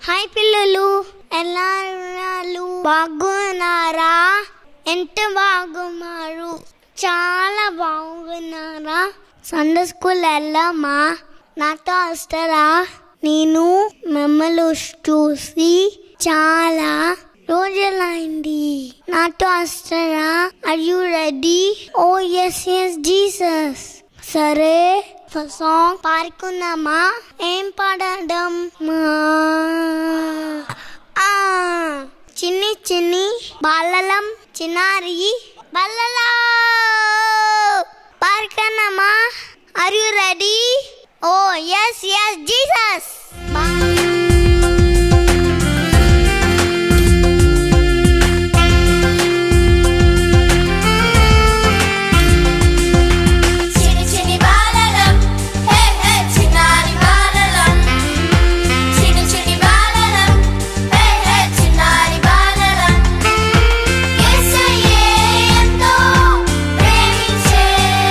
hi పిల్లలు ఎలా ఉన్నారు బాగున్నారా ఎంత బాగున్నారు చాలా బాగున్నారా సండే స్కూల్ వెళ్ళామా నాతో వస్తారా నేను మిమ్మల్ని చూసి చాలా రోజులైంది నాతో వస్తారా are you ready oh yes yes Jesus సరే సాంగ్ పాడుకుందామా ఏం పాడడం ఆ, చిన్ని చిన్ని బాలలం చిన్నారి బల్లలా పాడుకుందామా are you ready oh yes yes Jesus చిన్ని చిన్ని బాలలం హే హే చిన్నారి బాలలం చిన్ని చిన్ని బాలలం హే హే చిన్నారి బాలలం యేసయ్యే ఎంతో ప్రేమించే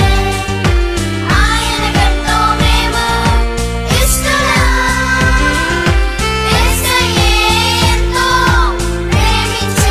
ఆయనకెంతో మేము ఇష్టలం యేసయ్యే ఎంతో ప్రేమించే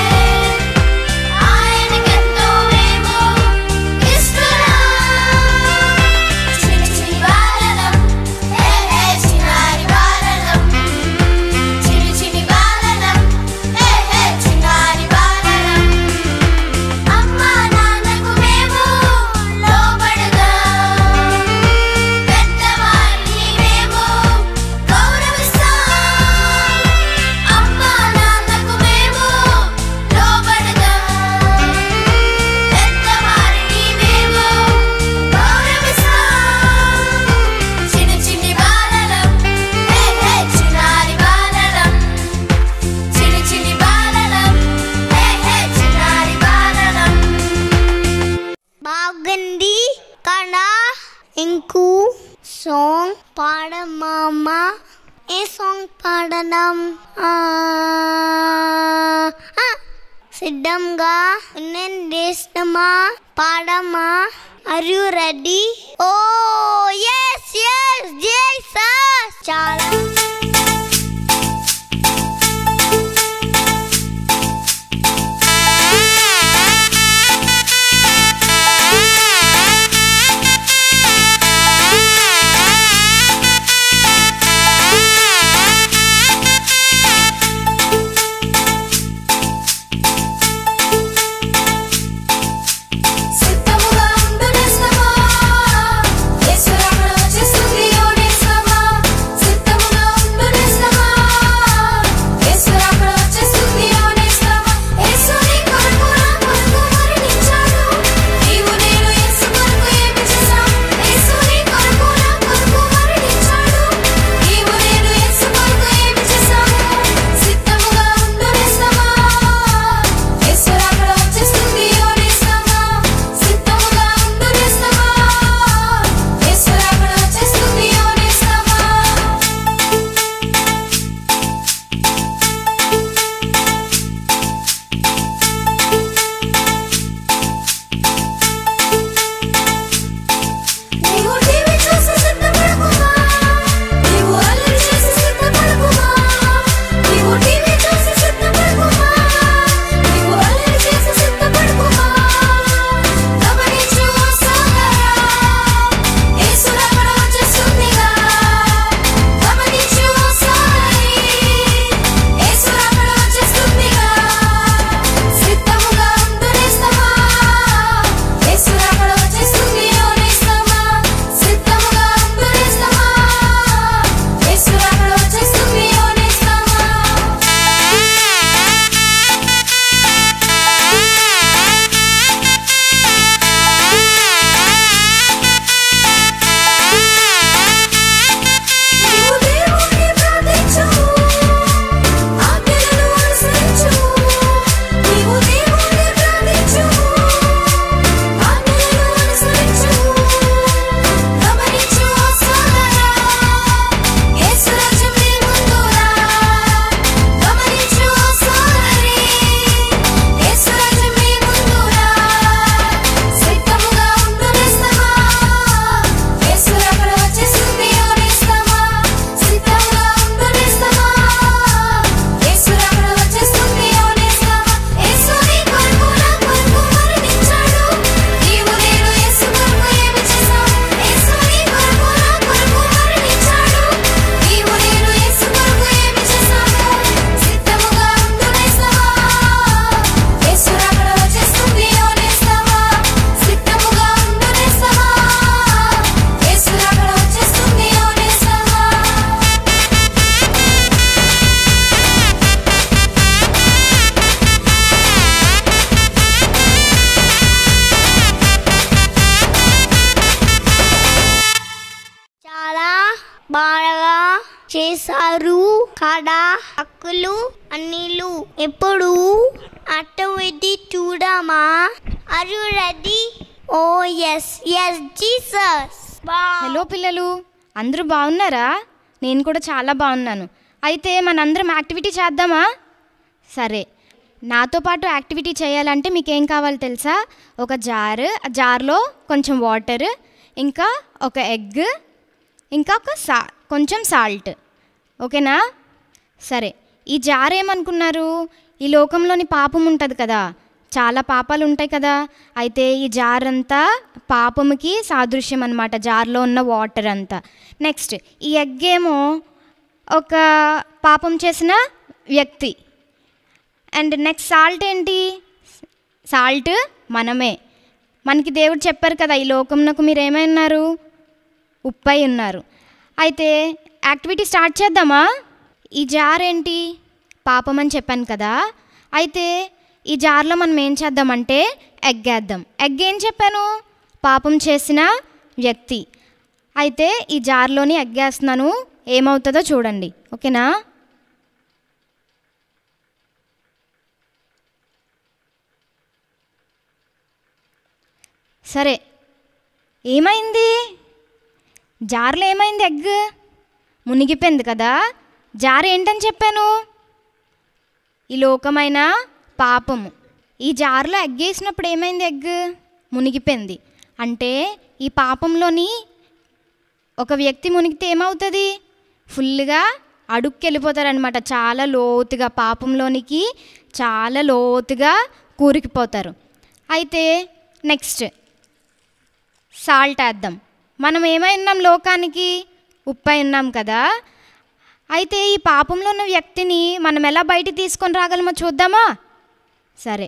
ఆయనకెంతో మేము ఇష్టలం చిన్ని చిన్ని బాలలం హే హే చిన్నారి బాలలం చిన్ని చిన్ని బాలలం హే హే చిన్నారి బాలలం అమ్మా నాన్నకు మేము లోబడదాం పెద్దవారిని మేము గౌరవిస్తాం అమ్మా నాన్నకు మేము లోబడదాం పెద్దవారిని మేము గౌరవిస్తాం చిన్ని చిన్ని బాలలం హే హే చిన్నారి బాలలం చిన్ని చిన్ని బాలలం హే హే చిన్నారి బాలలం బాగుంది కదా ఇంకూ సాంగ్ పాడమామా ఏ సాంగ్ పాడడం ఆ, ఆ, సిద్ధంగా నేను చేస్తామా పాడమా are you ready oh yes yes Jesus చాలా సిద్ధముగా ఉండు నేస్తమా యేసు రమణ వచ్చేస్తుంది ఓ నేస్తమా సిద్ధముగా ఉండు కాడ హక్కులు అన్నిలు ఎప్పుడు అటవిటి చూడమా are you ready oh yes yes Jesus hello పిల్లలు అందరూ బాగున్నారా నేను కూడా చాలా బాగున్నాను అయితే మనందరం యాక్టివిటీ చేద్దామా సరే నాతో పాటు యాక్టివిటీ చేయాలంటే మీకు ఏం కావాలో తెలుసా ఒక జార్ ఆ జార్లో కొంచెం వాటర్ ఇంకా ఒక ఎగ్ ఇంకా ఒక సా కొంచెం సాల్ట్ ఓకేనా సరే ఈ జార్ ఏమనుకున్నారు ఈ లోకంలోని పాపం ఉంటుంది కదా చాలా పాపాలు ఉంటాయి కదా అయితే ఈ జార్ అంతా పాపముకి సాదృశ్యం అనమాట జార్లో ఉన్న వాటర్ అంతా నెక్స్ట్ ఈ ఎగ్ ఏమో ఒక పాపం చేసిన వ్యక్తి అండ్ నెక్స్ట్ సాల్ట్ ఏంటి సాల్ట్ మనమే మనకి దేవుడు చెప్పారు కదా ఈ లోకంనకు మీరు ఏమైనారు ఉప్పై ఉన్నారు అయితే యాక్టివిటీ స్టార్ట్ చేద్దామా ఈ జార్ ఏంటి పాపం అని చెప్పాను కదా అయితే ఈ జార్లో మనం ఏం చేద్దామంటే ఎగ్ వేద్దాం ఎగ్ ఏం చెప్పాను పాపం చేసిన వ్యక్తి అయితే ఈ జార్లోని ఎగ్ వేస్తున్నాను ఏమవుతుందో చూడండి ఓకేనా సరే ఏమైంది జార్లో ఏమైంది ఎగ్ మునిగిపోయింది కదా జార్ ఏంటని చెప్పాను ఈ లోకమైన పాపము ఈ జార్లో ఎగ్ వేసినప్పుడు ఏమైంది ఎగ్ మునిగిపోయింది అంటే ఈ పాపంలోని ఒక వ్యక్తి మునిగితే ఏమవుతుంది ఫుల్గా అడుక్కెళ్ళిపోతారనమాట చాలా లోతుగా పాపంలోనికి చాలా లోతుగా కూరుకుపోతారు అయితే నెక్స్ట్ సాల్ట్ వేద్దాం మనం ఏమై ఉన్నాం లోకానికి ఉప్పై ఉన్నాం కదా అయితే ఈ పాపంలో ఉన్న వ్యక్తిని మనం ఎలా బయట తీసుకొని రాగలమో చూద్దామా సరే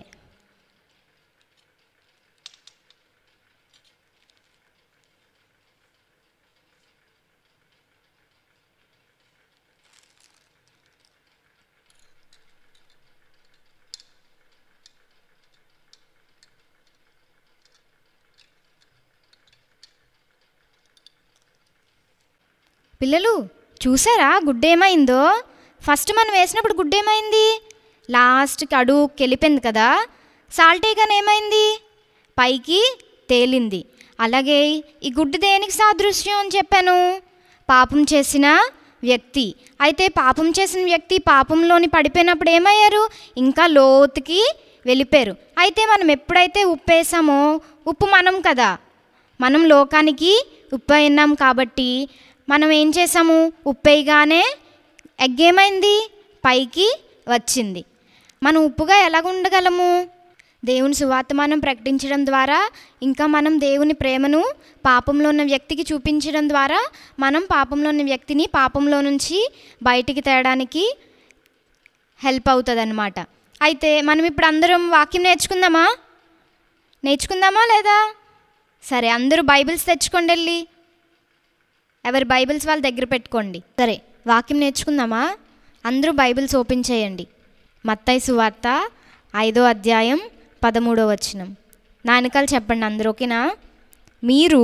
పిల్లలు చూసారా గుడ్డ ఏమైందో ఫస్ట్ మనం వేసినప్పుడు గుడ్డ ఏమైంది లాస్ట్కి అడుగుకి వెళ్ళిపోయింది కదా సాల్టేగానే ఏమైంది పైకి తేలింది అలాగే ఈ గుడ్డు దేనికి సాదృశ్యం అని చెప్పాను పాపం చేసిన వ్యక్తి అయితే పాపం చేసిన వ్యక్తి పాపంలోని పడిపోయినప్పుడు ఏమయ్యారు ఇంకా లోతుకి వెళ్ళిపోయారు అయితే మనం ఎప్పుడైతే ఉప్పు వేసామో ఉప్పు మనం కదా మనం లోకానికి ఉప్పు అయినాం కాబట్టి మనం ఏం చేసాము ఉప్పు వేయగానే ఎగ్ ఏమైంది పైకి వచ్చింది మనం ఉప్పుగా ఎలాగ ఉండగలము దేవుని సువార్త మనం ప్రకటించడం ద్వారా ఇంకా మనం దేవుని ప్రేమను పాపంలో ఉన్న వ్యక్తికి చూపించడం ద్వారా మనం పాపంలో ఉన్న వ్యక్తిని పాపంలో నుంచి బయటికి తేయడానికి హెల్ప్ అవుతుంది అనమాట అయితే మనం ఇప్పుడు అందరం వాక్యం నేర్చుకుందామా నేర్చుకుందామా లేదా సరే అందరూ బైబిల్స్ తెచ్చుకోండి వెళ్ళి ఎవరి బైబిల్స్ వాళ్ళ దగ్గర పెట్టుకోండి సరే వాక్యం నేర్చుకుందామా అందరూ బైబిల్స్ ఓపెన్ చేయండి మత్తయి సువార్త ఐదో అధ్యాయం పదమూడో వచనం నా వెనకాల చెప్పండి అందరూ ఓకేనా మీరు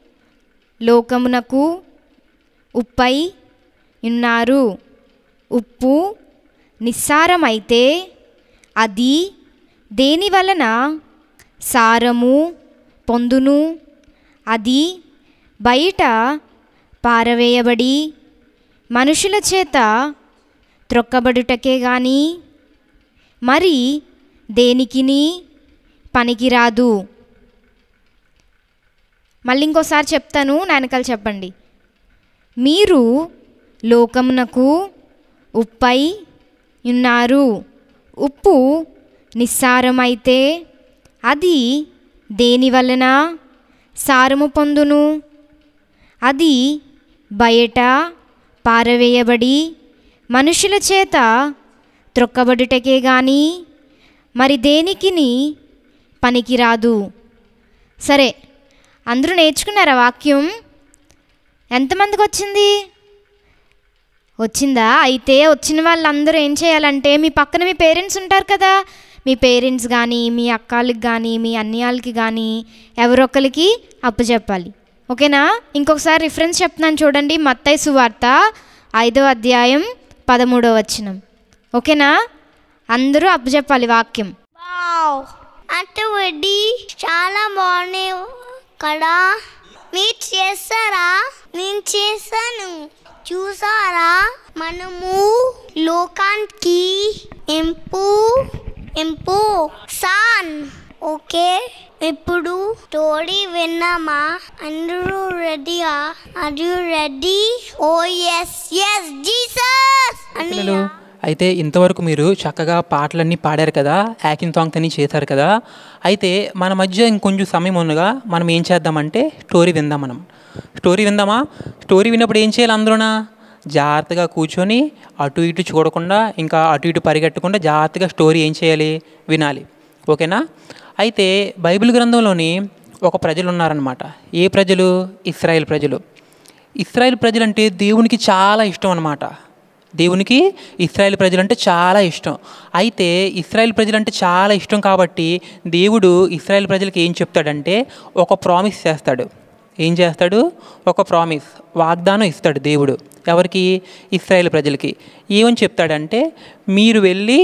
లోకమునకు ఉప్పై ఉన్నారు ఉప్పు నిస్సారమైతే అది దేని వలన సారము పొందును అది బయట పారవేయబడి మనుషుల చేత త్రొక్కబడుటకే గాని మరి దేనికిని పనికిరాదు మళ్ళీ ఇంకోసారి చెప్తాను నాయనకాలు చెప్పండి మీరు లోకమునకు ఉప్పై ఉన్నారు ఉప్పు నిస్సారమైతే అది దేని వలన సారము పొందును అది బయట పారవేయబడి మనుషుల చేత త్రొక్కబడుటకే గాని మరి దేనికిని పనికిరాదు సరే అందరూ నేర్చుకున్నారా వాక్యం ఎంతమందికి వచ్చింది వచ్చిందా అయితే వచ్చిన వాళ్ళందరూ ఏం చేయాలంటే మీ పక్కన మీ పేరెంట్స్ ఉంటారు కదా మీ పేరెంట్స్ కానీ మీ అక్కలకి కానీ మీ అన్నయ్యలకి కానీ ఎవరొక్కరికి అప్పచెప్పాలి ఓకేనా ఇంకొకసారి రిఫరెన్స్ చెప్తున్నాను చూడండి మత్తయి సువార్త ఐదో అధ్యాయం పదమూడో వచనం ఓకేనా అందరూ అప్పచెప్పాలి వాక్యం వావ్ అంటే వడ్డీ చాలా బాగున్నాయి కదా మీరు చేస్తారా నేను చేస్తాను చూసారా మనము లోకానికి ఎంపు ఎంపు సాన్ ఓకే ఇప్పుడు స్టోరీ విన్నామా అందరూ రెడీయా are you ready oh yes yes Jesus పిల్లలు అయితే ఇంతవరకు మీరు చక్కగా పాటలన్నీ పాడారు కదా యాకింగ్ సాంగ్స్ అన్నీ చేశారు కదా అయితే మన మధ్య ఇంకొంచెం సమయం ఉండగా మనం ఏం చేద్దామంటే స్టోరీ విందాం మనం స్టోరీ విందామా స్టోరీ విన్నప్పుడు ఏం చేయాలి అందరూనా జాగ్రత్తగా కూర్చొని అటు ఇటు చూడకుండా ఇంకా అటు ఇటు పరిగెట్టకుండా జాగ్రత్తగా స్టోరీ ఏం చేయాలి వినాలి ఓకేనా అయితే బైబిల్ గ్రంథంలోని ఒక ప్రజలు ఉన్నారనమాట ఏ ప్రజలు ఇస్రాయేల్ ప్రజలు ఇస్రాయేల్ ప్రజలంటే దేవునికి చాలా ఇష్టం అనమాట దేవునికి ఇస్రాయేల్ ప్రజలంటే చాలా ఇష్టం అయితే ఇస్రాయేల్ ప్రజలంటే చాలా ఇష్టం కాబట్టి దేవుడు ఇస్రాయేల్ ప్రజలకు ఏం చెప్తాడంటే ఒక ప్రామిస్ చేస్తాడు ఏం చేస్తాడు ఒక ప్రామిస్ వాగ్దానం ఇస్తాడు దేవుడు ఎవరికి ఇస్రాయేల్ ప్రజలకి ఏమని చెప్తాడంటే మీరు వెళ్ళి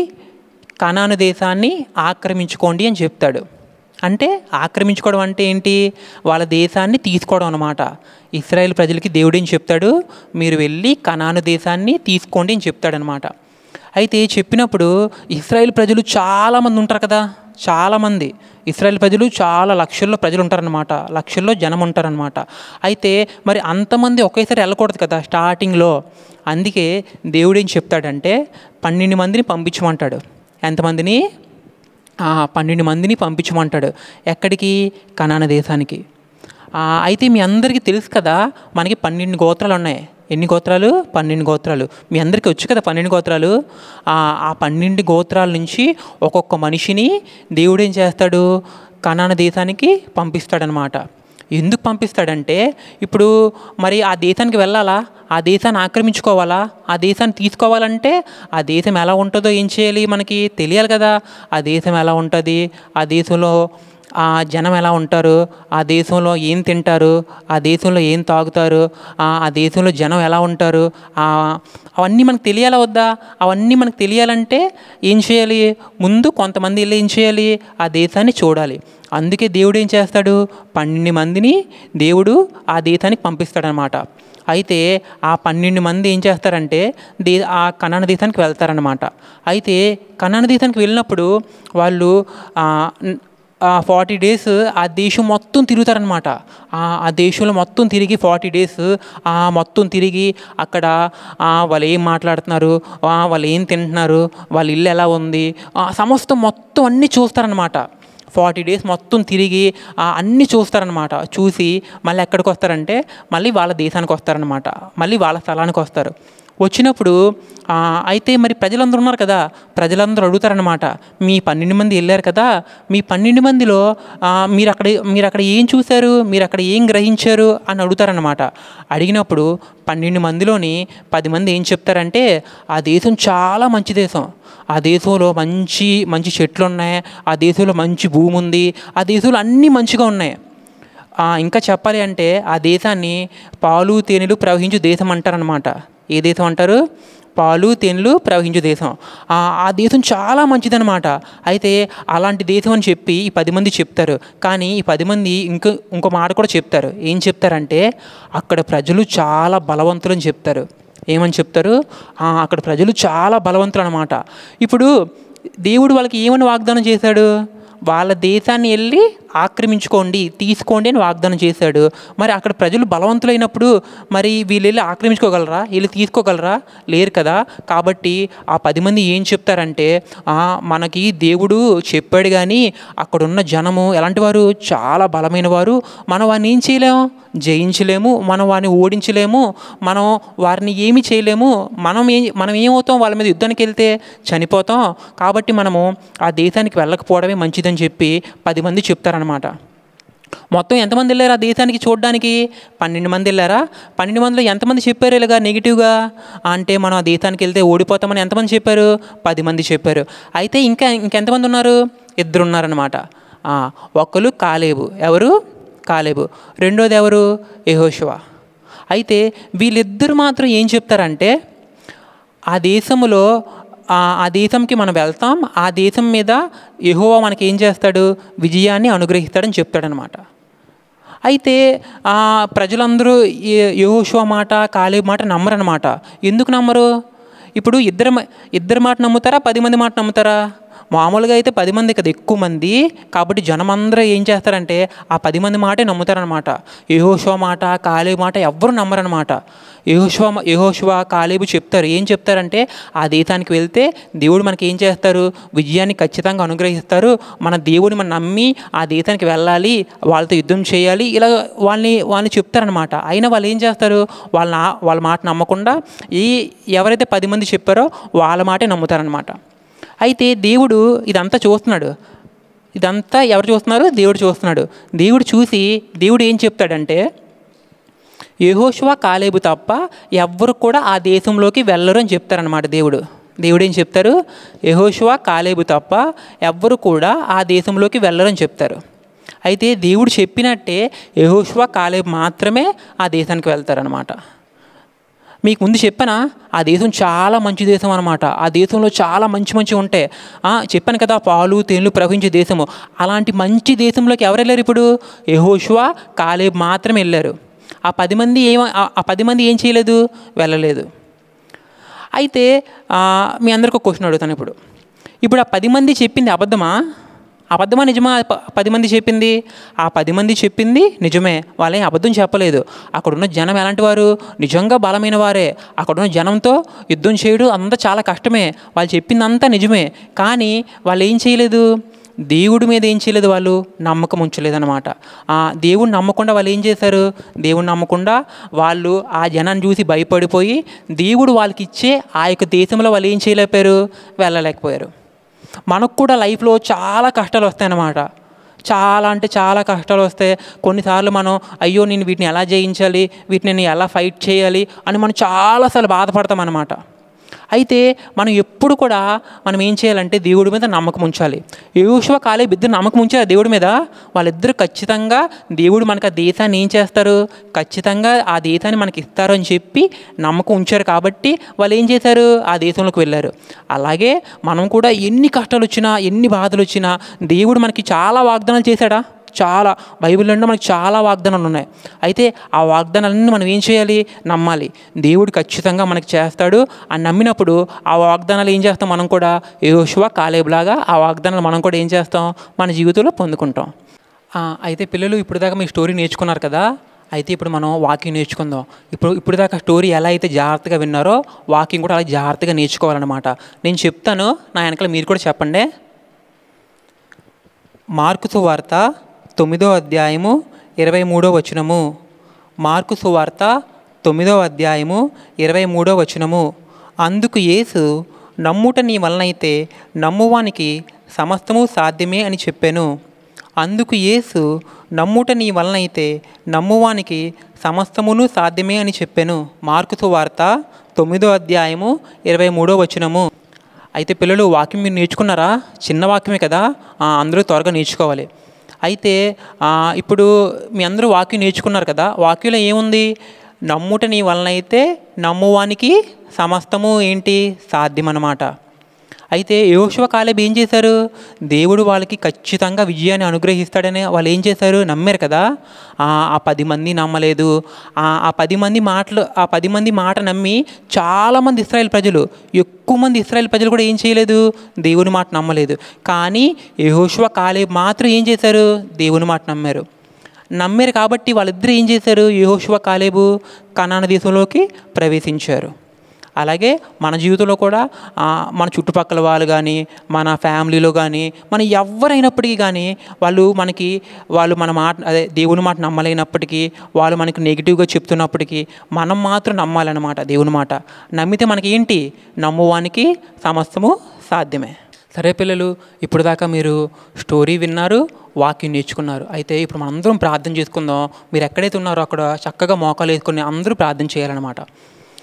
కనాను దేశాన్ని ఆక్రమించుకోండి అని చెప్తాడు అంటే ఆక్రమించుకోవడం అంటే ఏంటి వాళ్ళ దేశాన్ని తీసుకోవడం అనమాట ఇస్రాయేల్ ప్రజలకి దేవుడు ఏం చెప్తాడు మీరు వెళ్ళి కనాను దేశాన్ని తీసుకోండి అని చెప్తాడనమాట అయితే చెప్పినప్పుడు ఇస్రాయేల్ ప్రజలు చాలామంది ఉంటారు కదా చాలామంది ఇస్రాయేల్ ప్రజలు చాలా లక్షల్లో ప్రజలు ఉంటారనమాట లక్షల్లో జనం ఉంటారనమాట అయితే మరి అంతమంది ఒకేసారి వెళ్ళకూడదు కదా స్టార్టింగ్లో అందుకే దేవుడు ఏం చెప్తాడంటే పన్నెండు మందిని పంపించమంటాడు ఎంతమందిని ఆ, పన్నెండు మందిని పంపించమంటాడు ఎక్కడికి కనాన దేశానికి ఆ, అయితే మీ అందరికీ తెలుసు కదా మనకి పన్నెండు గోత్రాలు ఉన్నాయి ఎన్ని గోత్రాలు పన్నెండు గోత్రాలు మీ అందరికీ వచ్చు కదా పన్నెండు గోత్రాలు ఆ ఆ పన్నెండు గోత్రాల నుంచి ఒక్కొక్క మనిషిని దేవుడు ఏం చేస్తాడు కనాన దేశానికి పంపిస్తాడనమాట ఎందుకు పంపిస్తాడంటే ఇప్పుడు మరి ఆ దేశానికి వెళ్ళాలా ఆ దేశాన్ని ఆక్రమించుకోవాలా ఆ దేశాన్ని తీసుకోవాలంటే ఆ దేశం ఎలా ఉంటుందో ఏం చేయాలి మనకి తెలియాలి కదా ఆ దేశం ఎలా ఉంటుంది ఆ దేశంలో ఆ జనం ఎలా ఉంటారు ఆ దేశంలో ఏం తింటారు ఆ దేశంలో ఏం తాగుతారు ఆ ఆ దేశంలో జనం ఎలా ఉంటారు ఆ, అవన్నీ మనకు తెలియాలా వద్దా అవన్నీ మనకు తెలియాలంటే ఏం చేయాలి ముందు కొంతమంది వెళ్ళి ఏం చేయాలి ఆ దేశాన్ని చూడాలి అందుకే దేవుడు ఏం చేస్తాడు పన్నెండు మందిని దేవుడు ఆ దేశానికి పంపిస్తాడనమాట అయితే ఆ పన్నెండు మంది ఏం చేస్తారంటే దే ఆ కనాన దేశానికి వెళ్తారనమాట అయితే కనాన దేశానికి వెళ్ళినప్పుడు వాళ్ళు ఆ, న్- ఆ ఫార్టీ డేస్ ఆ దేశం మొత్తం తిరుగుతారనమాట ఆ దేశంలో మొత్తం తిరిగి ఫార్టీ డేస్ ఆ మొత్తం తిరిగి అక్కడ ఆ, వాళ్ళు ఏం మాట్లాడుతున్నారు ఆ, వాళ్ళు ఏం తింటున్నారు వాళ్ళ ఇల్లు ఎలా ఉంది ఆ సమస్తం మొత్తం అన్నీ చూస్తారనమాట ఫార్టీ డేస్ మొత్తం తిరిగి ఆ, అన్నీ చూస్తారనమాట చూసి మళ్ళీ ఎక్కడికి వస్తారంటే మళ్ళీ వాళ్ళ దేశానికి వస్తారనమాట మళ్ళీ వాళ్ళ స్థలానికి వస్తారు వచ్చినప్పుడు ఆ, అయితే మరి ప్రజలందరూ ఉన్నారు కదా ప్రజలందరూ అడుగుతారనమాట మీ పన్నెండు మంది వెళ్ళారు కదా మీ పన్నెండు మందిలో ఆ, మీరు అక్కడ మీరు అక్కడ ఏం చూశారు మీరు అక్కడ ఏం గ్రహించారు అని అడుగుతారనమాట అడిగినప్పుడు పన్నెండు మందిలోని పది మంది ఏం చెప్తారంటే ఆ దేశం చాలా మంచి దేశం ఆ దేశంలో మంచి మంచి చెట్లు ఉన్నాయి ఆ దేశంలో మంచి భూమి ఉంది ఆ దేశంలో అన్నీ మంచిగా ఉన్నాయి ఆ, ఇంకా చెప్పాలి అంటే ఆ దేశాన్ని పాలు తేనెలు ప్రవహించు దేశం అంటారనమాట ఏ దేశం అంటారు పాలు తేనెలు ప్రవహించు దేశం ఆ ఆ దేశం చాలా మంచిదనమాట అయితే అలాంటి దేశం అని చెప్పి ఈ పది మంది చెప్తారు కానీ ఈ పది మంది ఇంకో ఇంకో మాట కూడా చెప్తారు ఏం చెప్తారంటే అక్కడ ప్రజలు చాలా బలవంతులు అని చెప్తారు ఏమని చెప్తారు "ఆ, అక్కడ ప్రజలు చాలా బలవంతులు అనమాట ఇప్పుడు దేవుడు వాళ్ళకి ఏమని వాగ్దానం చేశాడు వాళ్ళ దేశాన్ని వెళ్ళి ఆక్రమించుకోండి తీసుకోండి అని వాగ్దానం చేశాడు మరి అక్కడ ప్రజలు బలవంతులైనప్పుడు మరి వీళ్ళు వెళ్ళి ఆక్రమించుకోగలరా వీళ్ళు తీసుకోగలరా లేరు కదా కాబట్టి ఆ పది మంది ఏం చెప్తారంటే "ఆ, మనకి దేవుడు చెప్పాడు కానీ అక్కడున్న జనము ఎలాంటి వారు చాలా బలమైన వారు మనం వారిని ఏం చేయలేము జయించలేము మనం వారిని ఓడించలేము మనం వారిని ఏమి చేయలేము మనం ఏ మనం ఏమవుతాం వాళ్ళ మీద యుద్ధానికి వెళ్తే చనిపోతాం కాబట్టి మనము ఆ దేశానికి వెళ్ళకపోవడమే మంచిదని చెప్పి పది మంది చెప్తారనమాట మొత్తం ఎంతమంది వెళ్ళారు ఆ దేశానికి చూడడానికి పన్నెండు మంది వెళ్ళారా పన్నెండు మందిలో ఎంతమంది చెప్పారు ఇలాగా నెగిటివ్గా అంటే మనం ఆ దేశానికి వెళ్తే ఓడిపోతామని ఎంతమంది చెప్పారు పది మంది చెప్పారు అయితే ఇంకా ఇంకెంతమంది ఉన్నారు ఇద్దరు ఉన్నారనమాట ఒకరు కాలేబు ఎవరు కాలేబు రెండోది ఎవరు యెహోషువ అయితే వీళ్ళిద్దరు మాత్రం ఏం చెప్తారంటే ఆ దేశంలో ఆ ఆ దేశంకి మనం వెళ్తాం ఆ దేశం మీద యెహోవా మనకి ఏం చేస్తాడు విజయాన్ని అనుగ్రహిస్తాడని చెప్తాడనమాట అయితే ఆ ప్రజలందరూ యహోషువ మాట కాలేబు మాట నమ్మరనమాట ఎందుకు నమ్మరు ఇప్పుడు ఇద్దరు మ- ఇద్దరు మాట నమ్ముతారా పది మంది మాట నమ్ముతారా మామూలుగా అయితే పది మంది కదా ఎక్కువ మంది కాబట్టి జనం అందరూ ఏం చేస్తారంటే ఆ పది మంది మాటే నమ్ముతారనమాట యహోషువ మాట కాలేబు మాట ఎవ్వరు నమ్మరనమాట యహోషువ యహోషువ కాలేబు చెప్తారు ఏం చెప్తారంటే ఆ దేశానికి వెళ్తే దేవుడు మనకి ఏం చేస్తారు విజయాన్ని ఖచ్చితంగా అనుగ్రహిస్తారు మన దేవుడిని మనం నమ్మి ఆ దేశానికి వెళ్ళాలి వాళ్ళతో యుద్ధం చేయాలి ఇలా వాళ్ళని వాళ్ళని చెప్తారనమాట అయినా వాళ్ళు ఏం చేస్తారు వాళ్ళ నా- వాళ్ళ మాట నమ్మకుండా ఈ ఎవరైతే పది మంది చెప్పారో వాళ్ళ మాటే నమ్ముతారనమాట అయితే దేవుడు ఇదంతా చూస్తున్నాడు ఇదంతా ఎవరు చూస్తున్నారు దేవుడు చూస్తున్నాడు దేవుడు చూసి దేవుడు ఏం చెప్తాడంటే యెహోషువ కాలేబు తప్ప ఎవ్వరు కూడా ఆ దేశంలోకి వెళ్ళరు అని చెప్తారనమాట దేవుడు దేవుడు ఏం చెప్తారు యెహోషువ కాలేబు తప్ప ఎవ్వరు కూడా ఆ దేశంలోకి వెళ్ళరు అని చెప్తారు అయితే దేవుడు చెప్పినట్టే యెహోషువ కాలేబు మాత్రమే ఆ దేశానికి వెళ్తారనమాట మీకు ముందు చెప్పానా ఆ దేశం చాలా మంచి దేశం అనమాట ఆ దేశంలో చాలా మంచి మంచి ఉంటాయి ఆ, చెప్పాను కదా పాలు తేనెలు ప్రవహించే దేశము అలాంటి మంచి దేశంలోకి ఎవరు వెళ్ళారు ఇప్పుడు యెహోషువ కాలేబ్ మాత్రమే వెళ్ళారు ఆ పది మంది ఏం ఆ- ఆ పది మంది ఏం చేయలేదు వెళ్ళలేదు అయితే ఆ, మీ అందరికి ఒక క్వశ్చన్ అడుగుతాను ఇప్పుడు ఇప్పుడు ఆ పది మంది చెప్పింది అబద్ధమా అబద్ధమా నిజమా ఆ ప- పది మంది చెప్పింది ఆ పది మంది చెప్పింది నిజమే వాళ్ళేం అబద్ధం చెప్పలేదు అక్కడున్న జనం ఎలాంటి వారు నిజంగా బలమైన వారే అక్కడున్న జనంతో యుద్ధం చేయడం అంతా చాలా కష్టమే వాళ్ళు చెప్పిందంతా నిజమే కానీ వాళ్ళు ఏం చేయలేదు దేవుడి మీద ఏం చేయలేదు వాళ్ళు నమ్మకం ఉంచలేదన్నమాట ఆ దేవుడిని నమ్మకుండా వాళ్ళు ఏం చేశారు దేవుడిని నమ్మకుండా వాళ్ళు ఆ జనాన్ని చూసి భయపడిపోయి దేవుడు వాళ్ళకి ఇచ్చే ఆ యొక్క దేశంలో వాళ్ళు ఏం చేయలేకపోయారు వెళ్ళలేకపోయారు మనకు కూడా లైఫ్లో చాలా కష్టాలు వస్తాయన్నమాట చాలా అంటే చాలా కష్టాలు వస్తాయి కొన్నిసార్లు మనం అయ్యో నేను వీటిని ఎలా జయించాలి వీటిని నేను ఎలా ఫైట్ చేయాలి అని మనం చాలాసార్లు బాధపడతాం అన్నమాట అయితే మనం ఎప్పుడు కూడా మనం ఏం చేయాలంటే దేవుడి మీద నమ్మకం ఉంచాలి యోషువ కాలేబ్ ఇద్దరు నమ్మకం ఉంచారు దేవుడి మీద వాళ్ళిద్దరూ ఖచ్చితంగా దేవుడు మనకు ఆ దేశాన్ని ఏం చేస్తారు ఖచ్చితంగా ఆ దేశాన్ని మనకి ఇస్తారు అని చెప్పి నమ్మకం ఉంచారు కాబట్టి వాళ్ళు ఏం చేశారు ఆ దేశంలోకి వెళ్ళారు అలాగే మనం కూడా ఎన్ని కష్టాలు వచ్చినా ఎన్ని బాధలు వచ్చినా దేవుడు మనకి చాలా వాగ్దానాలు చేశాడా చాలా బైబిల్లో మనకి చాలా వాగ్దానాలు ఉన్నాయి అయితే ఆ వాగ్దానాలన్నీ మనం ఏం చేయాలి నమ్మాలి దేవుడు ఖచ్చితంగా మనకి చేస్తాడు అని నమ్మినప్పుడు ఆ వాగ్దానాలు ఏం చేస్తాం మనం కూడా యోషువ కాలేబులాగా ఆ వాగ్దానాలు మనం కూడా ఏం చేస్తాం మన జీవితంలో పొందుకుంటాం ఆ, అయితే పిల్లలు ఇప్పుడు దాకా మీ స్టోరీ నేర్చుకున్నారు కదా అయితే ఇప్పుడు మనం వాకింగ్ నేర్చుకుందాం ఇప్పుడు ఇప్పుడు దాకా స్టోరీ ఎలా అయితే జాగ్రత్తగా విన్నారో వాకింగ్ కూడా అలా జాగ్రత్తగా నేర్చుకోవాలన్నమాట నేను చెప్తాను నా వెనకాల మీరు కూడా చెప్పండి మార్కు సువార్త తొమ్మిదో అధ్యాయము ఇరవై మూడో వచనము మార్కు సువార్త తొమ్మిదో అధ్యాయము ఇరవై మూడో వచనము అందుకు యేసు నమ్ముట నీ వలనైతే నమ్మువానికి సమస్తము సాధ్యమే అని చెప్పాను అందుకు యేసు నమ్ముట నీ వలనైతే నమ్మువానికి సమస్తమును సాధ్యమే అని చెప్పాను మార్కు సువార్త తొమ్మిదో అధ్యాయము ఇరవై మూడో వచనము అయితే పిల్లలు వాక్యం మీరు నేర్చుకున్నారా చిన్న వాక్యమే కదా ఆ, అందరూ త్వరగా నేర్చుకోవాలి అయితే ఆ, ఇప్పుడు మీ అందరూ వాక్యం నేర్చుకున్నారు కదా వాక్యంలో ఏముంది నమ్ముట నీ వలన అయితే నమ్మువానికి సమస్తము ఏంటి సాధ్యం అన్నమాట అయితే యోశువ కాలేబ్ ఏం చేశారు దేవుడు వాళ్ళకి ఖచ్చితంగా విజయాన్ని అనుగ్రహిస్తాడని వాళ్ళు ఏం చేశారు నమ్మారు కదా ఆ ఆ పది మంది నమ్మలేదు ఆ ఆ పది మంది మాటలు ఆ పది మంది మాట నమ్మి చాలామంది ఇస్రాయేల్ ప్రజలు ఎక్కువ మంది ఇస్రాయేల్ ప్రజలు కూడా ఏం చేయలేదు దేవుని మాట నమ్మలేదు కానీ యహోశువ కాలేబ్ మాత్రం ఏం చేశారు దేవుని మాట నమ్మారు నమ్మారు కాబట్టి వాళ్ళిద్దరూ ఏం చేశారు యహోశువ కాలేబు కనాన దేశంలోకి ప్రవేశించారు అలాగే మన జీవితంలో కూడా ఆ, మన చుట్టుపక్కల వాళ్ళు కానీ మన ఫ్యామిలీలో కానీ మన ఎవరైనప్పటికీ కానీ వాళ్ళు మనకి వాళ్ళు మన మాట అదే దేవుని మాట నమ్మలేనప్పటికీ వాళ్ళు మనకి నెగిటివ్గా చెప్తున్నప్పటికీ మనం మాత్రం నమ్మాలన్నమాట దేవుని మాట నమ్మితే మనకి ఏంటి నమ్మువానికి సమస్తము సాధ్యమే సరే పిల్లలు ఇప్పుడు దాకా మీరు స్టోరీ విన్నారు వాక్యం నేర్చుకున్నారు అయితే ఇప్పుడు మనం అందరం ప్రార్థన చేసుకుందాం మీరు ఎక్కడైతే ఉన్నారో అక్కడ చక్కగా మోకాలు వేసుకొని అందరూ ప్రార్థన చేయాలన్నమాట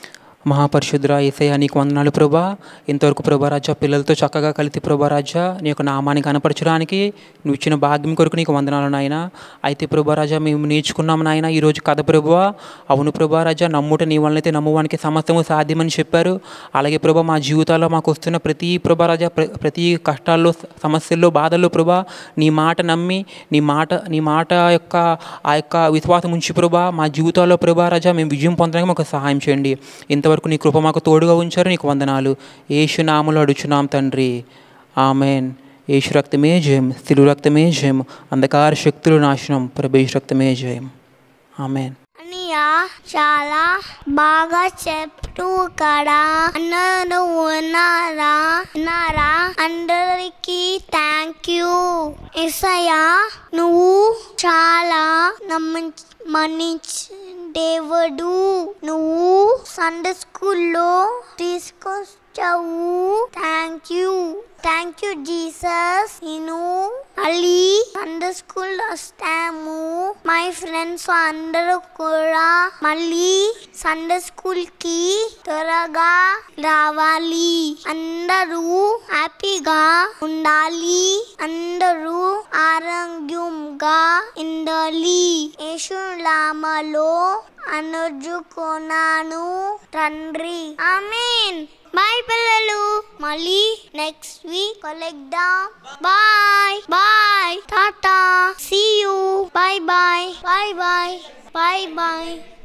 మహాపరిశుద్ర ఏసయ్య నీకు వందనాలు ప్రభా ఇంతవరకు ప్రభా రాజా పిల్లలతో చక్కగా కలిసి ప్రభా రాజా నీ యొక్క నామాన్ని కనపరచడానికి నువ్వు ఇచ్చిన భాగ్యం కొరకు నీకు వందనాలు నాయన అయితే ప్రభా రాజా మేము నేర్చుకున్నాము నాయన ఈరోజు కథ ప్రభువా అవును ప్రభా రాజా నమ్ముట నీ వల్లనైతే నమ్మువానికి సమస్తము సాధ్యమని చెప్పారు అలాగే ప్రభా మా జీవితాల్లో మాకు వస్తున్న ప్రతి ప్రభా రాజా ప్ర- ప్రతి కష్టాల్లో సమస్యల్లో బాధల్లో ప్రభా నీ మాట నమ్మి నీ మాట నీ మాట యొక్క ఆ యొక్క విశ్వాసం ఉంచి ప్రభా మా జీవితాల్లో ప్రభా రాజా మేము విజయం పొందడానికి మాకు సహాయం చేయండి ఇంతవరకు నీ కృప మాకు తోడుగా ఉంచారు నీకు వందనాలు ఏసు నామలు అడుచున్నాం తండ్రి ఆమెన్ ఏసు రక్తమే జయం స్థిరు రక్తమే జయం అంధకార శక్తులు నాశనం ప్రభేష్ రక్తమే జయం ఆమెన్ అనియ చాలా బాగా చెప్తూ కదా అందరూ ఉన్నారా ఉన్నారా అందరికి థ్యాంక్ యూ ఎసయ్యా నువ్వు చాలా నమ్మించ మన్నించి దేవుడు నువ్వు సండే స్కూల్లో తీసుకొచ్చావు thank you thank you Jesus నేను మళ్ళీ సండే స్కూల్ వస్తాము మై ఫ్రెండ్స్ అందరూ కూడా మళ్ళీ సండే స్కూల్ కి త్వరగా రావాలి అందరూ హ్యాపీగా ఉండాలి అందరూ ఆరోగ్యంగా ఉండాలి యేసునామలో అనుజుకున్నాను తండ్రి ఆమెన్ బాయ్ పిల్లలు మళ్ళీ నెక్స్ట్ వీక్ కలుద్దాం bye bye tata see you bye bye bye bye bye bye